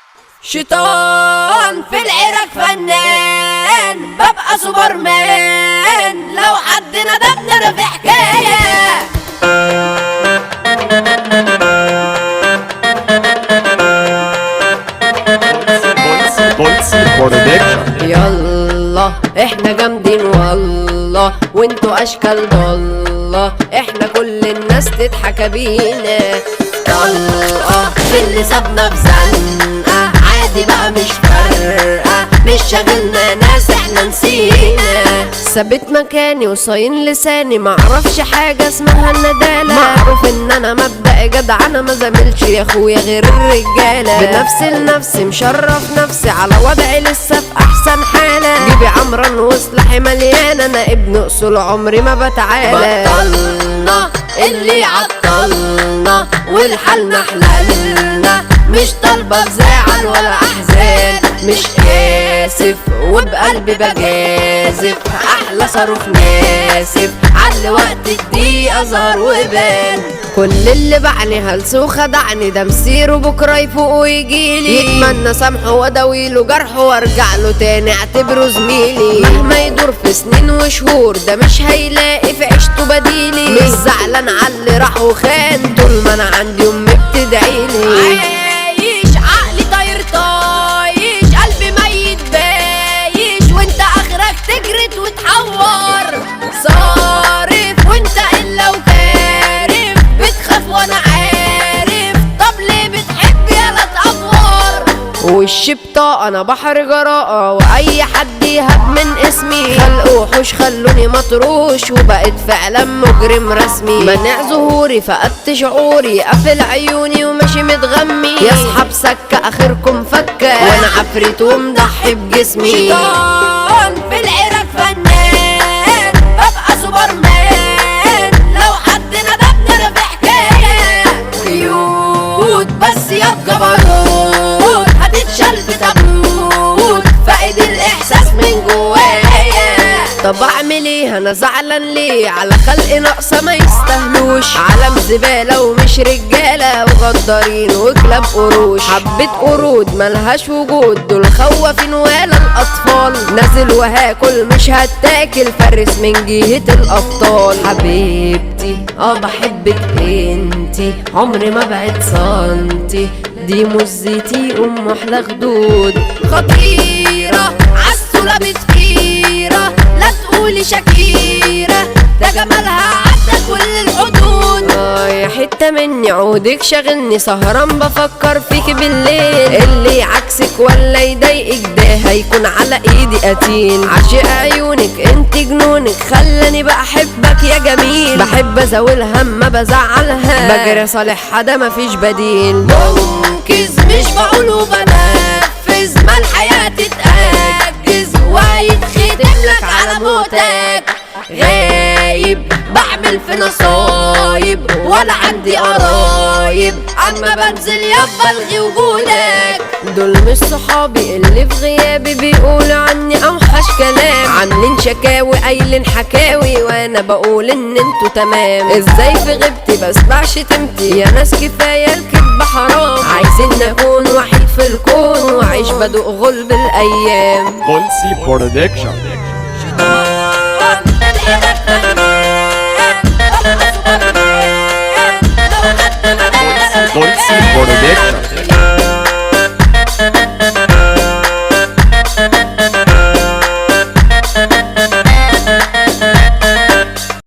شيطان في العراق فنان ببقى سوبرمان لو حد ندبني انا في حكايه بولسي برودكشن يلا احنا جامدين والله وانتوا اشكال ضالة احنا كل الناس تضحك بينا طلقة في اللي سابنا في زنقة عادي بقى مش فارقة مش شاغلنا ناس احنا نسينا ثابت مكاني وصاين لساني معرفش حاجة اسمها الندالة معروف ان انا مبدأ جدع انا ما زميلش يا اخويا غير الرجالة بنفسي لنفسي مشرف نفسي على وضعي لسه في احسن حالة جيبي عمران وسلاحي مليان انا ابن اصول عمري ما بتعالى بطلنا اللي عطلنا والحالنا حلالنا مش طالبة بزعل ولا احزان مش اسف وبقلبي بجازف احلى صاروخ ناسف على وقت الدقيقة ظهر وبان كل اللي بعني هلس وخدعني ده مسيره بكره يفوق ويجيلي يتمنى سامحه واداويله جرحه وارجع له تاني اعتبره زميلي مهما يدور في سنين وشهور ده مش هيلاقي في عيشته بديلي مش زعلان على اللي راح وخان طول ما انا عندي امي بتدعيلي عايش عقلي طاير طايش قلبي ميت بايش وانت اخرك تجرد وتحور صارف وانت الا وكارف بتخاف وانا عارف طب ليه بتحب يلا تأفور وش بطاقة انا بحر جراءة واي حد يهب من اسمي خلق وحوش خلوني مطروش وبقيت فعلا مجرم رسمي منع ظهوري فقدت شعوري قافل عيوني وماشي متغمي يسحب سكة اخركم فكة وانا عفريت ومضحي بجسمي شيطان في العراق فنان ببقى سوبرمان لو حد ندبني انا في حكاية كيوت بس يا جبروت هتتشال في تابوت فاقد الاحساس من جوايا طب اعمل ايه انا زعلان ليه على خلق ناقصه ما يستاهلوش عالم زباله ومش رجاله وغدارين وكلاب قروش حبه قرود ملهاش وجود دول خوافين ولا الاطفال نازل وهاكل مش هتاكل فرس من جهه الابطال حبيبتي اه بحبك انتي عمري ما بعد سنتي دي مزتي ام احلى خدود خطيره عالسوله بتفيره لا تقولي شكيره ده جمالها عدى كل الحدود اه يا حته مني عودك شاغلني سهران بفكر فيك بالليل اللي عكسك ولا يضايقك ده هيكون على ايدي قتيل عاشق عيونك انت جنونك خلاني بقى احبك يا جميل بحب ازاول هم ما بزعلها بجري صالحها ده مفيش بديل منقذ مش بقول وبنفذ ما الحياة تتأجز ويتختم لك على موتك غايب بعمل في نصايب ولا عندي قرايب اما بنزل يابا الغي وجودك دول مش صحابي اللي في غيابي بيقولوا عني اوحش كلام عاملين شكاوي قايلين حكاوي وانا بقول ان انتوا تمام ازاي في غيبتي بسمع شتمتي يا ناس كفايه الكذب حرام عايزين نكون وحيد في الكون واعيش بدوق غلب الايام بولسي برودكشن بولسي برودكشن